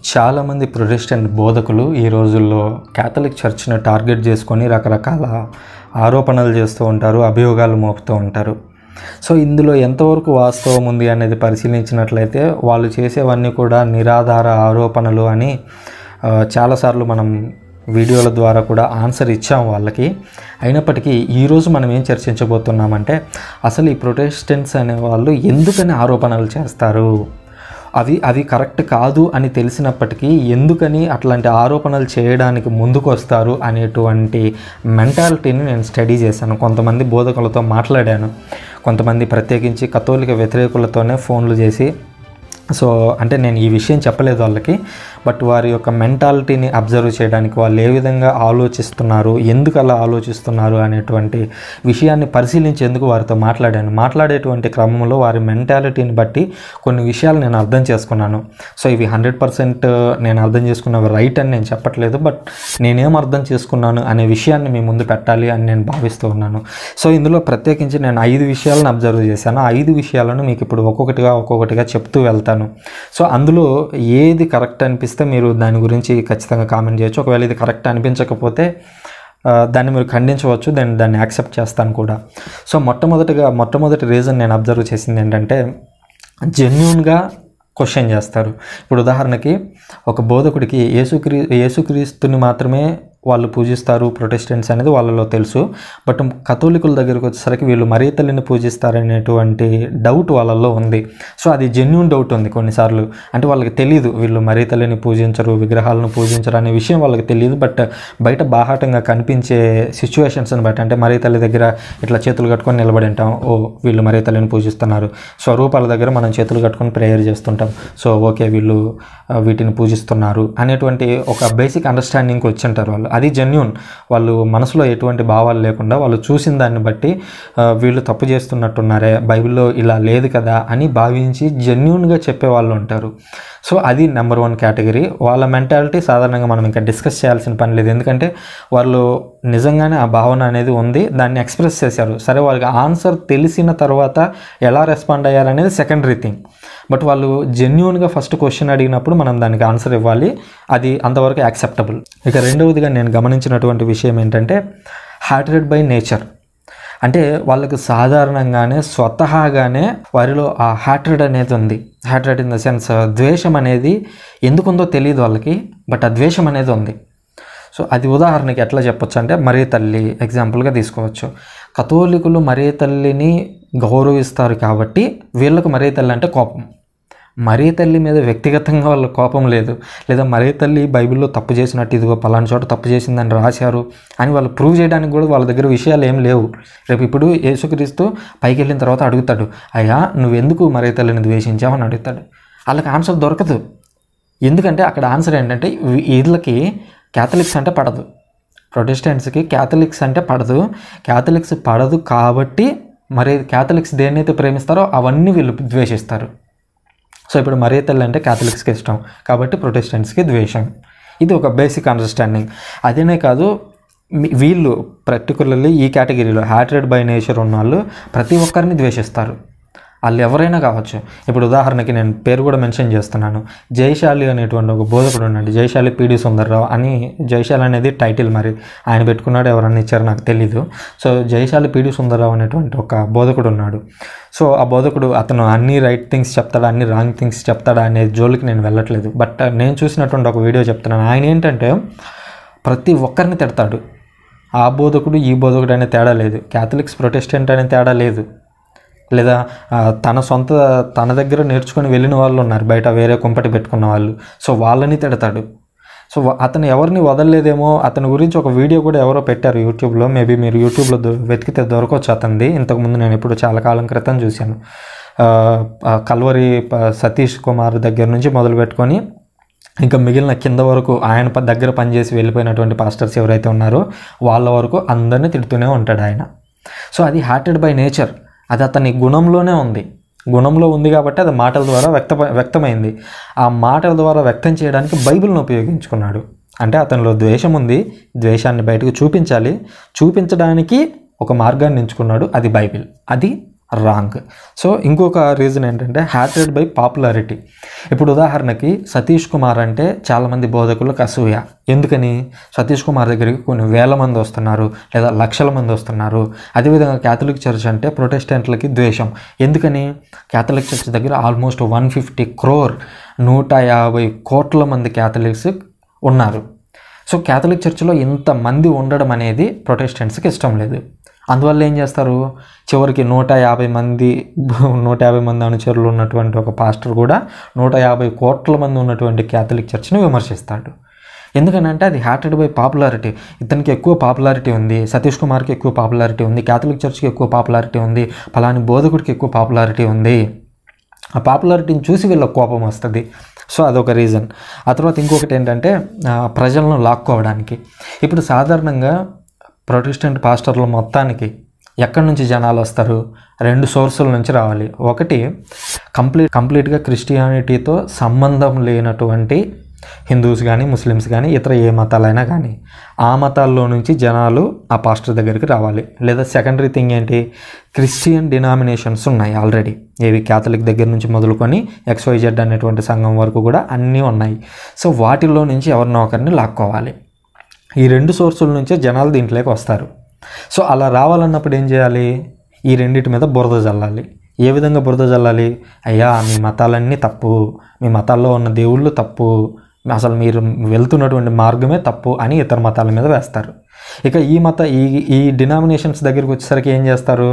చాలామంది ప్రొటెస్టెంట్ బోధకులు ఈ రోజుల్లో క్యాథలిక్ చర్చ్ని టార్గెట్ చేసుకొని రకరకాల ఆరోపణలు చేస్తూ ఉంటారు అభియోగాలు మోపుతూ ఉంటారు సో ఇందులో ఎంతవరకు వాస్తవం ఉంది అనేది పరిశీలించినట్లయితే వాళ్ళు చేసేవన్నీ కూడా నిరాధార ఆరోపణలు అని ఆ, చాలాసార్లు మనం వీడియోల ద్వారా కూడా ఆన్సర్ ఇచ్చాం వాళ్ళకి అయినప్పటికీ ఈరోజు మనం ఏం చర్చించబోతున్నామంటే అసలు ఈ ప్రొటెస్టెంట్స్ అనే వాళ్ళు ఎందుకని ఆరోపణలు చేస్తారు అవి అవి కరెక్ట్ కాదు అని తెలిసినప్పటికీ ఎందుకని అట్లాంటి ఆరోపణలు చేయడానికి ముందుకు వస్తారు అనేటువంటి మెంటాలిటీని నేను స్టడీ చేశాను కొంతమంది బోధకులతో మాట్లాడాను కొంతమంది ప్రత్యేకించి కథోలిక వ్యతిరేకులతోనే ఫోన్లు చేసి సో అంటే నేను ఈ విషయం చెప్పలేదు వాళ్ళకి బట్ వారి యొక్క మెంటాలిటీని అబ్జర్వ్ చేయడానికి వాళ్ళు ఏ విధంగా ఆలోచిస్తున్నారు ఎందుకు అలా ఆలోచిస్తున్నారు అనేటువంటి విషయాన్ని పరిశీలించేందుకు వారితో మాట్లాడాను మాట్లాడేటువంటి క్రమంలో వారి మెంటాలిటీని బట్టి కొన్ని విషయాలు నేను అర్థం చేసుకున్నాను సో ఇవి హండ్రెడ్ పర్సెంట్ నేను అర్థం చేసుకున్నవి రైట్ అని నేను చెప్పట్లేదు బట్ నేనేం అర్థం చేసుకున్నాను అనే విషయాన్ని మీ ముందు పెట్టాలి అని నేను భావిస్తూ ఉన్నాను సో ఇందులో ప్రత్యేకించి నేను ఐదు విషయాలను అబ్జర్వ్ చేశాను ఆ ఐదు విషయాలను మీకు ఇప్పుడు ఒక్కొక్కటిగా ఒక్కొక్కటిగా చెప్తూ వెళ్తాను సో అందులో ఏది కరెక్ట్ అనిపిస్తే మీరు దాని గురించి ఖచ్చితంగా కామెంట్ చేయొచ్చు ఒకవేళ ఇది కరెక్ట్ అనిపించకపోతే ఆ, దాన్ని మీరు ఖండించవచ్చు దాన్ని దాన్ని యాక్సెప్ట్ చేస్తాను కూడా సో మొట్టమొదటిగా మొట్టమొదటి రీజన్ నేను అబ్జర్వ్ చేసింది ఏంటంటే జెన్యున్గా క్వశ్చన్ చేస్తారు ఇప్పుడు ఉదాహరణకి ఒక బోధకుడికి యేసుక్రీ యేసుక్రీస్తుని మాత్రమే వాళ్ళు పూజిస్తారు ప్రొటెస్టెంట్స్ అనేది వాళ్ళలో తెలుసు బట్ కథోలికుల దగ్గరికి వచ్చేసరికి వీళ్ళు మరీ తల్లిని పూజిస్తారనేటువంటి డౌట్ వాళ్ళల్లో ఉంది సో అది జెన్యున్ డౌట్ ఉంది కొన్నిసార్లు అంటే వాళ్ళకి తెలియదు వీళ్ళు మరీ తల్లిని పూజించరు విగ్రహాలను పూజించరు అనే విషయం వాళ్ళకి తెలియదు బట్ బయట బాహాటంగా కనిపించే సిచ్యువేషన్స్ని బట్టి అంటే మరీ తల్లి దగ్గర ఇట్లా చేతులు కట్టుకొని నిలబడి ఉంటాం ఓ వీళ్ళు మరీ తల్లిని పూజిస్తున్నారు స్వరూపాల దగ్గర మనం చేతులు కట్టుకొని ప్రేయర్ చేస్తుంటాం సో ఓకే వీళ్ళు ఆ, వీటిని పూజిస్తున్నారు అనేటువంటి ఒక బేసిక్ అండర్స్టాండింగ్కి వచ్చింటారు వాళ్ళు అది జెన్యున్ వాళ్ళు మనసులో ఎటువంటి భావాలు లేకుండా వాళ్ళు చూసిన దాన్ని బట్టి ఆ, వీళ్ళు తప్పు చేస్తున్నట్టున్నారే బైబిల్లో ఇలా లేదు కదా అని భావించి జెన్యున్గా చెప్పే వాళ్ళు ఉంటారు సో అది నెంబర్ వన్ కేటగిరీ వాళ్ళ మెంటాలిటీ సాధారణంగా మనం ఇంకా డిస్కస్ చేయాల్సిన పని లేదు ఎందుకంటే వాళ్ళు నిజంగానే ఆ భావన అనేది ఉంది దాన్ని ఎక్స్ప్రెస్ చేశారు సరే వాళ్ళకి ఆన్సర్ తెలిసిన తర్వాత ఎలా రెస్పాండ్ అయ్యారనేది సెకండరీ థింగ్ బట్ వాళ్ళు జెన్యున్గా ఫస్ట్ క్వశ్చన్ అడిగినప్పుడు మనం దానికి ఆన్సర్ ఇవ్వాలి అది అంతవరకు యాక్సెప్టబుల్ ఇక రెండవదిగా నేను గమనించినటువంటి విషయం ఏంటంటే హ్యాటెడ్ బై నేచర్ అంటే వాళ్ళకు సాధారణంగానే స్వతహాగానే వారిలో ఆ హ్యాట్రెడ్ అనేది ఉంది హ్యాట్రెడ్ ఇన్ ద సెన్స్ ద్వేషం అనేది ఎందుకుందో తెలియదు వాళ్ళకి బట్ ఆ ద్వేషం అనేది ఉంది సో అది ఉదాహరణకి ఎట్లా చెప్పొచ్చు అంటే మరీ తల్లి ఎగ్జాంపుల్గా తీసుకోవచ్చు కథోలికులు మరీ తల్లిని గౌరవిస్తారు కాబట్టి వీళ్ళకు మరీ తల్లి అంటే కోపం మరీ తల్లి మీద వ్యక్తిగతంగా వాళ్ళ కోపం లేదు లేదా మరీ తల్లి బైబిల్లో తప్పు చేసినట్టు ఇదిగో పలానా చోట తప్పు చేసిందని రాశారు అని వాళ్ళు ప్రూవ్ చేయడానికి కూడా వాళ్ళ దగ్గర విషయాలు ఏం లేవు రేపు ఇప్పుడు యేసుక్రీస్తు పైకి వెళ్ళిన తర్వాత అడుగుతాడు అయ్యా నువ్వెందుకు మరీ తల్లిని ద్వేషించావు అని అడుగుతాడు వాళ్ళకి ఆన్సర్ దొరకదు ఎందుకంటే అక్కడ ఆన్సర్ ఏంటంటే వీ- వీళ్ళకి క్యాథలిక్స్ అంటే పడదు ప్రొటెస్టెంట్స్కి క్యాథలిక్స్ అంటే పడదు క్యాథలిక్స్ పడదు కాబట్టి మరి క్యాథలిక్స్ దేన్నైతే ప్రేమిస్తారో అవన్నీ వీళ్ళు ద్వేషిస్తారు సో ఇప్పుడు మరీ తల్లి అంటే క్యాథలిక్స్కి ఇష్టం కాబట్టి ప్రొటెస్టెంట్స్కి ద్వేషం ఇది ఒక బేసిక్ అండర్స్టాండింగ్ అదేనే కాదు మీ- వీళ్ళు పర్టికులర్లీ ఈ కేటగిరీలో హ్యాటెడ్ బై నేచర్ ఉన్న వాళ్ళు ప్రతి ఒక్కరిని ద్వేషిస్తారు వాళ్ళు ఎవరైనా కావచ్చు ఇప్పుడు ఉదాహరణకి నేను పేరు కూడా మెన్షన్ చేస్తున్నాను జయశాలి అనేటువంటి ఒక బోధకుడు ఉన్నాడు జయశాలి పీడి సుందర్రావు అని జయశాలి అనేది టైటిల్ మరి ఆయన పెట్టుకున్నాడు ఎవరన్నా ఇచ్చారో నాకు తెలీదు సో జయశాలి పీడి సుందర్రావు అనేటువంటి ఒక బోధకుడు ఉన్నాడు సో ఆ బోధకుడు అతను అన్ని రైట్ థింగ్స్ చెప్తాడా అన్ని రాంగ్ థింగ్స్ చెప్తాడా అనే జోలికి నేను వెళ్ళట్లేదు బట్ నేను చూసినటువంటి ఒక వీడియో చెప్తున్నాను ఆయన ఏంటంటే ప్రతి ఒక్కరిని తిడతాడు ఆ బోధకుడు ఈ బోధకుడు అనే తేడా లేదు క్యాథలిక్స్ ప్రొటెస్టెంట్ అనే తేడా లేదు లేదా ఆ, తన సొంత తన దగ్గర నేర్చుకొని వెళ్ళిన వాళ్ళు ఉన్నారు బయట వేరే కుంపటి పెట్టుకున్న వాళ్ళు సో వాళ్ళని తిడతాడు సో వా- అతను ఎవరిని వదలలేదేమో అతని గురించి ఒక వీడియో కూడా ఎవరో పెట్టారు యూట్యూబ్లో మేబీ మీరు యూట్యూబ్లో దొ- వెతికితే దొరకవచ్చు అతనిది ఇంతకుముందు నేను ఇప్పుడు చాలా కాలం క్రితం చూశాను ఆ, ఆ, కల్వరి ప- సతీష్ కుమార్ దగ్గర నుంచి మొదలు పెట్టుకొని ఇంకా మిగిలిన కింద వరకు ఆయన ప- దగ్గర పనిచేసి వెళ్ళిపోయినటువంటి పాస్టర్స్ ఎవరైతే ఉన్నారో వాళ్ళ వరకు అందరినీ తిడుతూనే ఉంటాడు ఆయన సో అది హ్యాటెడ్ బై నేచర్ అది అతని గుణంలోనే ఉంది గుణంలో ఉంది కాబట్టి అది మాటల ద్వారా వ్యక్త వ్యక్తమైంది ఆ మాటల ద్వారా వ్యక్తం చేయడానికి బైబిల్ని ఉపయోగించుకున్నాడు అంటే అతనిలో ద్వేషం ఉంది ద్వేషాన్ని బయటకు చూపించాలి చూపించడానికి ఒక మార్గాన్ని ఎంచుకున్నాడు అది బైబిల్ అది రాంగ్ సో ఇంకొక రీజన్ ఏంటంటే హ్యాటెడ్ బై పాపులారిటీ ఇప్పుడు ఉదాహరణకి సతీష్ కుమార్ అంటే చాలామంది బోధకులకు అసూయ ఎందుకని సతీష్ కుమార్ దగ్గరికి కొన్ని వేల మంది వస్తున్నారు లేదా లక్షల మంది వస్తున్నారు అదేవిధంగా క్యాథలిక్ చర్చ్ అంటే ప్రొటెస్టెంట్లకి ద్వేషం ఎందుకని క్యాథలిక్ చర్చ్ దగ్గర ఆల్మోస్ట్ వన్ ఫిఫ్టీ క్రోర్ నూట యాభై కోట్ల మంది క్యాథలిక్స్ ఉన్నారు సో క్యాథలిక్ చర్చిలో ఇంతమంది ఉండడం అనేది ప్రొటెస్టెంట్స్కి ఇష్టం లేదు అందువల్ల ఏం చేస్తారు చివరికి నూట యాభై మంది నూట యాభై మంది అనుచరులు ఉన్నటువంటి ఒక పాస్టర్ కూడా నూట యాభై కోట్ల మంది ఉన్నటువంటి క్యాథలిక్ చర్చ్ని విమర్శిస్తాడు ఎందుకనంటే అది హ్యాటెడ్ బై పాపులారిటీ ఇతనికి ఎక్కువ పాపులారిటీ ఉంది సతీష్ కుమార్కి ఎక్కువ పాపులారిటీ ఉంది క్యాథలిక్ చర్చ్కి ఎక్కువ పాపులారిటీ ఉంది ఫలాని బోధకుడికి ఎక్కువ పాపులారిటీ ఉంది ఆ పాపులారిటీని చూసి వీళ్ళకి కోపం వస్తుంది సో అదొక రీజన్ ఆ తర్వాత ఇంకొకటి ఏంటంటే ఆ, ప్రజలను లాక్కోవడానికి ఇప్పుడు సాధారణంగా ప్రొటెస్టెంట్ పాస్టర్లు మొత్తానికి ఎక్కడి నుంచి జనాలు వస్తారు రెండు సోర్సుల నుంచి రావాలి ఒకటి కంప్లీట్ కంప్లీట్గా క్రిస్టియానిటీతో సంబంధం లేనటువంటి హిందూస్ కానీ ముస్లిమ్స్ కానీ ఇతర ఏ మతాలైనా కానీ ఆ మతాల్లో నుంచి జనాలు ఆ పాస్టర్ దగ్గరికి రావాలి లేదా సెకండరీ థింగ్ ఏంటి క్రిస్టియన్ డినామినేషన్స్ ఉన్నాయి ఆల్రెడీ ఏవి క్యాథలిక్ దగ్గర నుంచి మొదలుకొని ఎక్స్వైజెడ్ అనేటువంటి సంఘం వరకు కూడా అన్నీ ఉన్నాయి సో వాటిల్లో నుంచి ఎవరినో ఒకరిని లాక్కోవాలి ఈ రెండు సోర్సుల నుంచే జనాలు దీంట్లోకి వస్తారు సో అలా రావాలన్నప్పుడు ఏం చేయాలి ఈ రెండింటి మీద బురద చల్లాలి ఏ విధంగా బురద చల్లాలి అయ్యా మీ మతాలన్నీ తప్పు మీ మతాల్లో ఉన్న దేవుళ్ళు తప్పు అసలు మీరు వెళ్తున్నటువంటి మార్గమే తప్పు అని ఇతర మతాల మీద వేస్తారు ఇక ఈ మత ఈ ఈ డినామినేషన్స్ దగ్గరికి వచ్చేసరికి ఏం చేస్తారు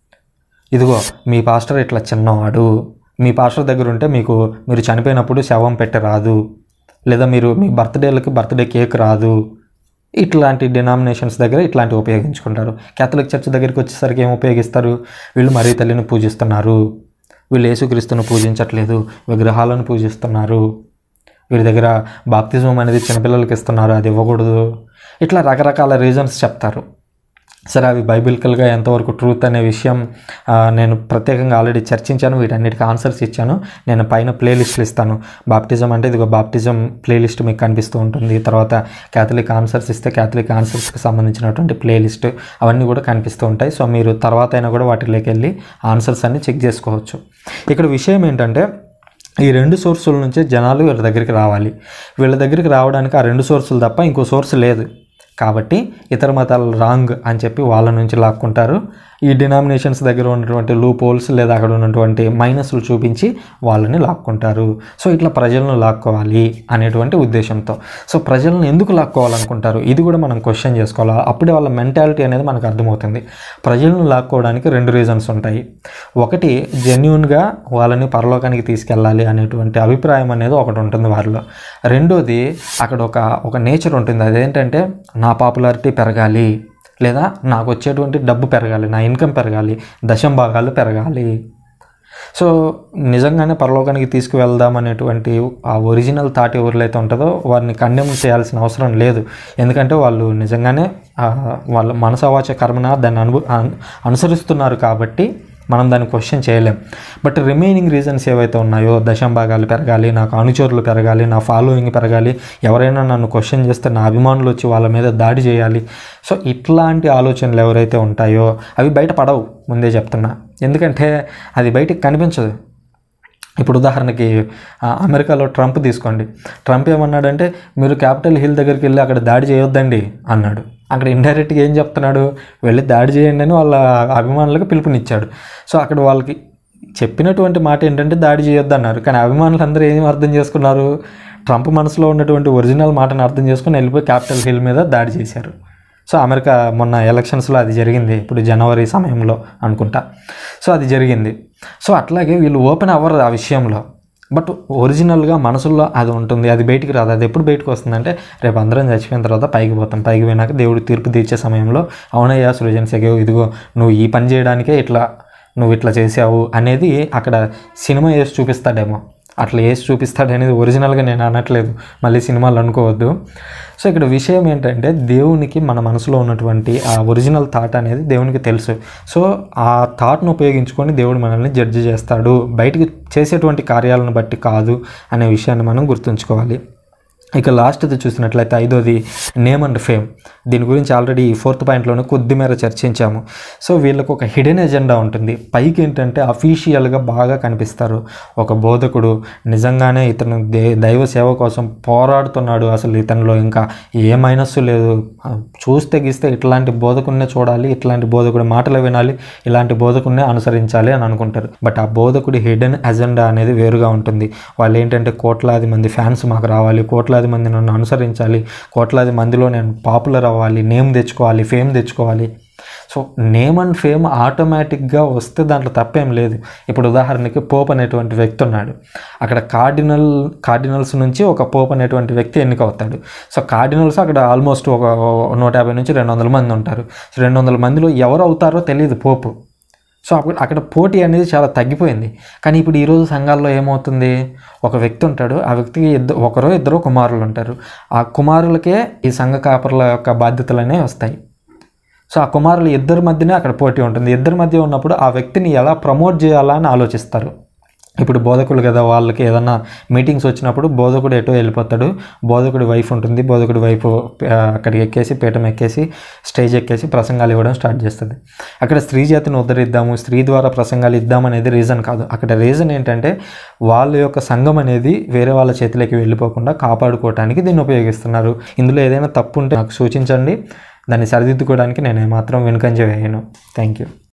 ఇదిగో మీ పాస్టర్ ఇట్లా చిన్నవాడు మీ పాస్టర్ దగ్గర ఉంటే మీకు మీరు చనిపోయినప్పుడు శవం పెట్టి రాదు లేదా మీరు మీ బర్త్డేలకి బర్త్డే కేక్ రాదు ఇట్లాంటి డినామినేషన్స్ దగ్గర ఇట్లాంటివి ఉపయోగించుకుంటారు క్యాథలిక్ చర్చ్ దగ్గరికి వచ్చేసరికి ఏం ఉపయోగిస్తారు వీళ్ళు మరీ తల్లిని పూజిస్తున్నారు వీళ్ళు యేసుక్రీస్తును పూజించట్లేదు విగ్రహాలను పూజిస్తున్నారు వీరి దగ్గర బాప్తిజం అనేది చిన్నపిల్లలకి ఇస్తున్నారు అది ఇవ్వకూడదు ఇట్లా రకరకాల రీజన్స్ చెప్తారు సరే అవి బైబిలికల్గా ఎంతవరకు ట్రూత్ అనే విషయం ఆ, నేను ప్రత్యేకంగా ఆల్రెడీ చర్చించాను వీటన్నిటికీ ఆన్సర్స్ ఇచ్చాను నేను పైన ప్లేలిస్ట్లు ఇస్తాను బాప్టిజం అంటే ఇదిగో బాప్టిజం ప్లేలిస్ట్ మీకు కనిపిస్తూ ఉంటుంది తర్వాత క్యాథలిక్ ఆన్సర్స్ ఇస్తే క్యాథలిక్ ఆన్సర్స్కి సంబంధించినటువంటి ప్లేలిస్ట్ అవన్నీ కూడా కనిపిస్తూ ఉంటాయి సో మీరు తర్వాత అయినా కూడా వాటిలోకి వెళ్ళి ఆన్సర్స్ అన్ని చెక్ చేసుకోవచ్చు ఇక్కడ విషయం ఏంటంటే ఈ రెండు సోర్సుల నుంచే జనాలు వీళ్ళ దగ్గరికి రావాలి వీళ్ళ దగ్గరికి రావడానికి ఆ రెండు సోర్సులు తప్ప ఇంకో సోర్స్ లేదు కాబట్టి ఇతర మతాలు రాంగ్ అని చెప్పి వాళ్ళ నుంచి లాక్కుంటారు ఈ డినామినేషన్స్ దగ్గర ఉన్నటువంటి లూప్ హోల్స్ లేదా అక్కడ ఉన్నటువంటి మైనస్లు చూపించి వాళ్ళని లాక్కుంటారు సో ఇట్లా ప్రజలను లాక్కోవాలి అనేటువంటి ఉద్దేశంతో సో ప్రజలను ఎందుకు లాక్కోవాలనుకుంటారు ఇది కూడా మనం క్వశ్చన్ చేసుకోవాలి అప్పుడే వాళ్ళ మెంటాలిటీ అనేది మనకు అర్థమవుతుంది ప్రజలను లాక్కోవడానికి రెండు రీజన్స్ ఉంటాయి ఒకటి జెన్యున్గా వాళ్ళని పరలోకానికి తీసుకెళ్ళాలి అనేటువంటి అభిప్రాయం అనేది ఒకటి ఉంటుంది వారిలో రెండోది అక్కడ ఒక ఒక నేచర్ ఉంటుంది అదేంటంటే నా పాపులారిటీ పెరగాలి లేదా నాకు వచ్చేటువంటి డబ్బు పెరగాలి నా ఇన్కమ్ పెరగాలి దశం భాగాలు పెరగాలి సో నిజంగానే పరలోకానికి తీసుకువెళ్దాం అనేటువంటి ఆ ఒరిజినల్ థాట్ ఎవరిలైతే ఉంటుందో వారిని కండెమ్ చేయాల్సిన అవసరం లేదు ఎందుకంటే వాళ్ళు నిజంగానే ఆ, వాళ్ళ మనసవాచ కర్మన దాన్ని అను అను- అనుసరిస్తున్నారు కాబట్టి మనం దాన్ని క్వశ్చన్ చేయలేం బట్ రిమైనింగ్ రీజన్స్ ఏవైతే ఉన్నాయో దశం భాగాలు పెరగాలి నాకు అనుచరులు పెరగాలి నా ఫాలోయింగ్ పెరగాలి ఎవరైనా నన్ను క్వశ్చన్ చేస్తే నా అభిమానులు వచ్చి వాళ్ళ మీద దాడి చేయాలి సో ఇట్లాంటి ఆలోచనలు ఎవరైతే ఉంటాయో అవి బయట పడవు ముందే చెప్తున్నా ఎందుకంటే అది బయటికి కనిపించదు ఇప్పుడు ఉదాహరణకి ఆ, అమెరికాలో ట్రంప్ తీసుకోండి ట్రంప్ ఏమన్నాడంటే మీరు క్యాపిటల్ హిల్ దగ్గరికి వెళ్ళి అక్కడ దాడి చేయొద్దండి అన్నాడు అక్కడ ఇండైరెక్ట్గా ఏం చెప్తున్నాడు వెళ్ళి దాడి చేయండి అని వాళ్ళ అభిమానులకు పిలుపునిచ్చాడు సో అక్కడ వాళ్ళకి చెప్పినటువంటి మాట ఏంటంటే దాడి చేయొద్దు అన్నారు కానీ అభిమానులు అందరూ ఏం అర్థం చేసుకున్నారు ట్రంప్ మనసులో ఉన్నటువంటి ఒరిజినల్ మాటను అర్థం చేసుకుని వెళ్ళిపోయి క్యాపిటల్ హిల్ మీద దాడి చేశారు సో అమెరికా మొన్న ఎలక్షన్స్లో అది జరిగింది ఇప్పుడు జనవరి సమయంలో అనుకుంటా సో అది జరిగింది సో అట్లాగే వీళ్ళు ఓపెన్ అవ్వరు ఆ విషయంలో బట్ ఒరిజినల్గా మనసుల్లో అది ఉంటుంది అది బయటికి రాదు అది ఎప్పుడు బయటకు వస్తుందంటే రేపు అందరం చచ్చిపోయిన తర్వాత పైకి పోతాం పైకి పోయినాక దేవుడు తీర్పు తీర్చే సమయంలో అవునయ్యా సృజన్ సెగో ఇదిగో నువ్వు ఈ పని చేయడానికే ఇట్లా నువ్వు ఇట్లా చేసావు అనేది అక్కడ సినిమా వేసి చూపిస్తాడేమో అట్లా వేసి చూపిస్తాడు అనేది ఒరిజినల్గా నేను అనట్లేదు మళ్ళీ సినిమాలు అనుకోవద్దు సో ఇక్కడ విషయం ఏంటంటే దేవునికి మన మనసులో ఉన్నటువంటి ఆ ఒరిజినల్ థాట్ అనేది దేవునికి తెలుసు సో ఆ థాట్ను ఉపయోగించుకొని దేవుడు మనల్ని జడ్జి చేస్తాడు బయటికి చేసేటువంటి కార్యాలను బట్టి కాదు అనే విషయాన్ని మనం గుర్తుంచుకోవాలి ఇక లాస్ట్ది చూసినట్లయితే ఐదోది నేమ్ అండ్ ఫేమ్ దీని గురించి ఆల్రెడీ ఫోర్త్ పాయింట్లోనే కొద్ది మేర చర్చించాము సో వీళ్ళకు ఒక హిడెన్ ఎజెండా ఉంటుంది పైకి ఏంటంటే అఫీషియల్గా బాగా కనిపిస్తారు ఒక బోధకుడు నిజంగానే ఇతను దే దైవ సేవ కోసం పోరాడుతున్నాడు అసలు ఇతనిలో ఇంకా ఏ మైనస్సు లేదు ఆ, చూస్తే గీస్తే ఇట్లాంటి బోధకుడినే చూడాలి ఇట్లాంటి బోధకుడి మాటలు వినాలి ఇలాంటి బోధకుడినే అనుసరించాలి అని అనుకుంటారు బట్ ఆ బోధకుడి హిడెన్ ఎజెండా అనేది వేరుగా ఉంటుంది వాళ్ళు ఏంటంటే కోట్లాది మంది ఫ్యాన్స్ మాకు రావాలి కోట్లాది మంది నన్ను అనుసరించాలి కోట్లాది మందిలో నేను పాపులర్ అవ్వాలి నేమ్ తెచ్చుకోవాలి ఫేమ్ తెచ్చుకోవాలి సో నేమ్ అండ్ ఫేమ్ ఆటోమేటిక్గా వస్తే దాంట్లో తప్పేం లేదు ఇప్పుడు ఉదాహరణకి పోప్ అనేటువంటి వ్యక్తి ఉన్నాడు అక్కడ కార్డినల్ కార్డినల్స్ నుంచి ఒక పోప్ అనేటువంటి వ్యక్తి ఎన్నికవుతాడు సో కార్డినల్స్ అక్కడ ఆల్మోస్ట్ ఒక నూట యాభై నుంచి రెండు వందల మంది ఉంటారు సో రెండు వందల మందిలో ఎవరు అవుతారో తెలియదు పోపు సో అప్పుడు అక్కడ పోటీ అనేది చాలా తగ్గిపోయింది కానీ ఇప్పుడు ఈరోజు సంఘాల్లో ఏమవుతుంది ఒక వ్యక్తి ఉంటాడు ఆ వ్యక్తికి ఇద్దరు ఒకరో ఇద్దరు కుమారులు ఉంటారు ఆ కుమారులకే ఈ సంఘ కాపరుల యొక్క బాధ్యతలు అనేవి వస్తాయి సో ఆ కుమారులు ఇద్దరి మధ్యనే అక్కడ పోటీ ఉంటుంది ఇద్దరి మధ్య ఉన్నప్పుడు ఆ వ్యక్తిని ఎలా ప్రమోట్ చేయాలా అని ఆలోచిస్తారు ఇప్పుడు బోధకులు కదా వాళ్ళకి ఏదన్నా మీటింగ్స్ వచ్చినప్పుడు బోధకుడు ఎటో వెళ్ళిపోతాడు బోధకుడి వైఫ్ ఉంటుంది బోధకుడి వైఫ్ ఆ, అక్కడికి ఎక్కేసి పీఠం ఎక్కేసి స్టేజ్ ఎక్కేసి ప్రసంగాలు ఇవ్వడం స్టార్ట్ చేస్తుంది అక్కడ స్త్రీ జాతిని ఉద్ధరిద్దాము స్త్రీ ద్వారా ప్రసంగాలు ఇద్దామనేది రీజన్ కాదు అక్కడ రీజన్ ఏంటంటే వాళ్ళ యొక్క సంఘం అనేది వేరే వాళ్ళ చేతిలోకి వెళ్ళిపోకుండా కాపాడుకోవడానికి దీన్ని ఉపయోగిస్తున్నారు ఇందులో ఏదైనా తప్పు ఉంటే నాకు సూచించండి దాన్ని సరిదిద్దుకోవడానికి నేను ఏమాత్రం వెనుకంజ వేయను థ్యాంక్ యూ